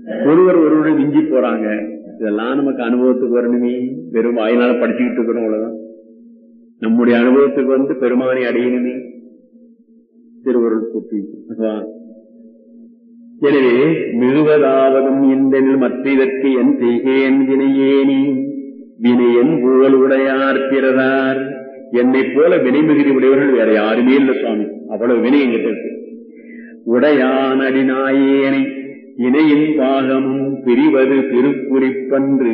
ஒருவர் ஒருவரை விஞ்சி போறாங்க இதெல்லாம் நமக்கு அனுபவத்துக்கு வரணுமே வெறும் வாயினால படிச்சுக்கிட்டு இருக்கிறோம் அவ்வளவுதான் நம்முடைய அனுபவத்துக்கு வந்து பெருமானை அடையணுமே திருவருள் கூட்டி அதுவா. எனவே மிகுவதாவதும் இந்தனில் மற்ற இதற்கு என் செய்கேன் வினையேனி வினையன் புகழ் உடையார் பிறரார் என்னை போல வினை மிகுதி உடையவர்கள் வேற யாருமே இல்லை சுவாமி அவ்வளவு வினை எங்கிட்ட இருக்கு உடையான் அடிநாயேனை இணையின் பாகமும் பிரிவது திருக்குறிப்பன்று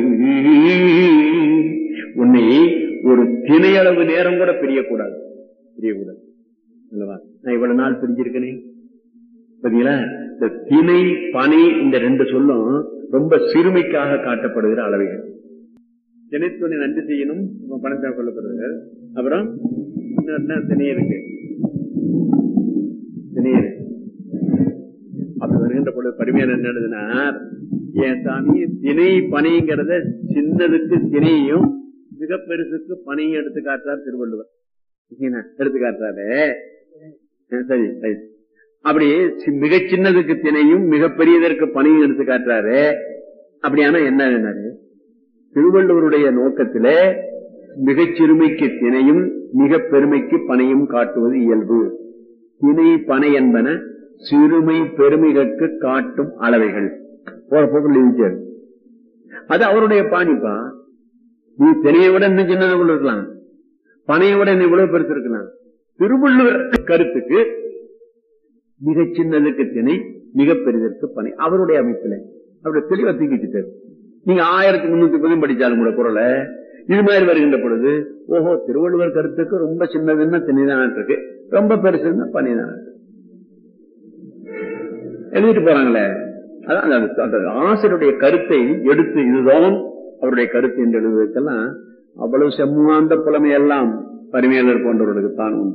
உன்னை ஒரு திணையளவு நேரம் கூட பிரியக்கூடாது பிரியக்கூடாது அல்லவா நான் இவ்வளவு நாள் பிரிஞ்சிருக்கேனே பாத்தீங்களா இந்த திணை பனை இந்த ரெண்டு சொல்லும் ரொம்ப சிறுமைக்காக காட்டப்படுகிற அளவைகள் திணைத்துணை நன்றி செய்யணும் பணத்தை கொள்ளப்படுறது அப்புறம் இன்னும் என்ன திணை இருக்கு திணை இருக்கு அப்படி வருகின்ற பொழுது பரிமையான என்ன எழுதுனா என் சாமி திணை பனைங்கிறத சின்னதுக்கு திணையும் மிக பெருசுக்கு பனையும் எடுத்து காட்டுறார் திருவள்ளுவர் என்ன, எடுத்து காட்டுறாரு அஹ் சரி சரி அப்படி சி- மிகச் சின்னதுக்கு திணையும் மிகப்பெரியதற்கு பனையும் எடுத்து காட்டுறாரு அப்படியானா என்ன என்னாரு திருவள்ளுவருடைய நோக்கத்திலே மிகச் சிறுமைக்கு திணையும் மிக பெருமைக்கு பனையும் காட்டுவது இயல்பு திணை பனை என்பன சிறுமை பெருமைகளுக்கு காட்டும் அளவைகள் போற போக்கில் இருக்காரு அது அவருடைய பாணிப்பா நீ திணையை விட இன்னும் சின்னதை கொண்டு இருக்கலாம் பனையை விட இன்னும் இவ்வளவு பெருசு இருக்கலாம் திருவள்ளுவர் கருத்துக்கு மிகச் சின்னதுக்கு திணை மிக பெரிதற்கு பனை அவருடைய அமைப்புல அவருடைய தெளிவா தூக்கிட்டாரு நீங்க ஆயிரத்தி முன்னூத்தி பதியும் படிச்சாலும் கூட குரலை இது மாதிரி வருகின்ற பொழுது ஓஹோ திருவள்ளுவர் கருத்துக்கு ரொம்ப சின்னதுன்னா திணைதான் இருக்கு ரொம்ப பெருசுன்னா பனைதான் இருக்கு எழுதிட்டு போறாங்களே அதான் அந்த- அந்த ஆசிரியருடைய கருத்தை எடுத்து இதுதான் அவருடைய கருத்து என்று எழுதுவதற்கெல்லாம் அவ்வளவு செம்மாந்த புலமையெல்லாம் பரிமையாளர் போன்றவர்களுக்கு தான் உண்டு.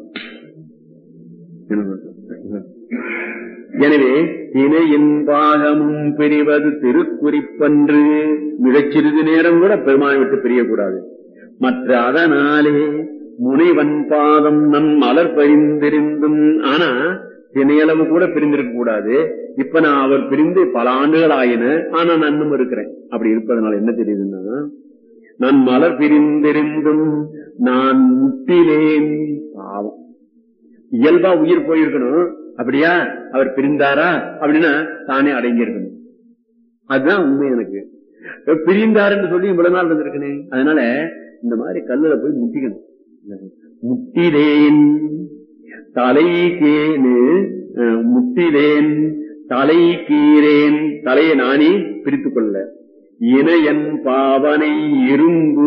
எனவே இணையின் பாகமும் பிரிவது திருக்குறிப்பன்று மிகச் சிறிது நேரம் கூட பெருமானை விட்டு பிரியக்கூடாது மற்ற அதனாலே முனைவன் பாதம் நம் மலர் பரிந்திருந்தும் ஆனா திணையளவு கூட பிரிந்திருக்க கூடாது இப்ப நான் அவர் பிரிந்து பல ஆண்டுகள் ஆயின ஆனா நான் இன்னும் இருக்கிறேன் அப்படி இருப்பதனால என்ன தெரியுதுன்னா நான் மலர் பிரிந்திருந்தும் நான் முட்டிலேன் பாவம் இயல்பா உயிர் போயிருக்கணும் அப்படியா அவர் பிரிந்தாரா அப்படின்னா தானே அடங்கி இருக்கணும் அதுதான் உண்மை எனக்கு பிரிந்தாருன்னு சொல்லி இவ்வளவு நாள் இருந்திருக்கனே அதனால இந்த மாதிரி கல்லுல போய் முட்டிக்கணும் முட்டிலேன் தலை கேனு அஹ், முட்டிலேன் தலை கீரேன் தலையை நானே பிரித்துக் கொள்ள இணையன் பாவனை இரும்பு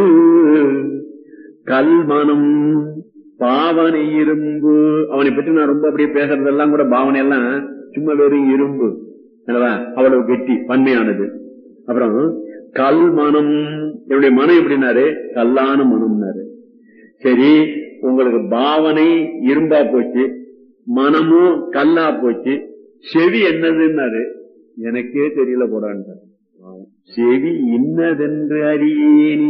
கல்மனம் பாவனை இரும்பு அவனை பற்றி நான் ரொம்ப அப்படியே பேசுறதெல்லாம் கூட பாவனை எல்லாம் சும்மா வெறும் இரும்பு அல்லவா அவ்வளவு கெட்டி பன்மையானது அப்புறம் கல் மனம் என்னுடைய மனம் எப்படின்னாரு கல்லான மனம்னாரு சரி உங்களுக்கு பாவனை இரும்பா போச்சு மனமும் கல்லா போச்சு செவி என்னதுன்னாரு எனக்கே தெரியல போடான்ட்டார் செவி இன்னதென்று அறியேனே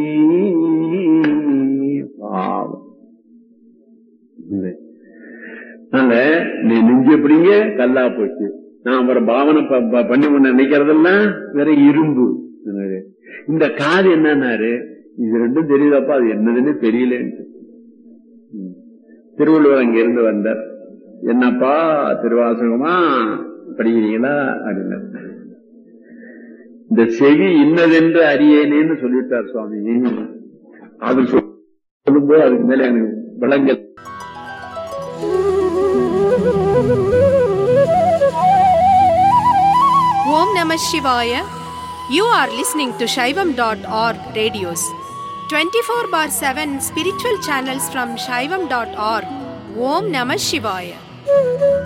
பாவம் இல்லை. அதனால நீ நெஞ்சு எப்படிங்க கல்லா போச்சு நான் அப்புறம் பாவனை ப- ப- பண்ணி ஒண்ணு நினைக்கிறதெல்லாம் வேற இரும்பு என்னது. இந்த காது என்னன்னாரு இது ரெண்டும் தெரியுதாப்பா அது என்னதுன்னு தெரியலன்ட்டு ம். திருவள்ளுவர் அங்க இருந்து வந்தார் என்னப்பா திருவாசகமா படிக்கிறீங்களா அப்படின்னார் இந்த செவி இன்னதென்று அறியேனேன்னு சொல்லிட்டார் சுவாமி அது சொல்- சொல்லும்போது அதுக்கு மேல எனக்கு விளங்கல் Om Namah Shivaya. You are listening to Shaivam.org radios. 24 bar 7 spiritual channels from Shaivam.org. Om Namah Shivaya.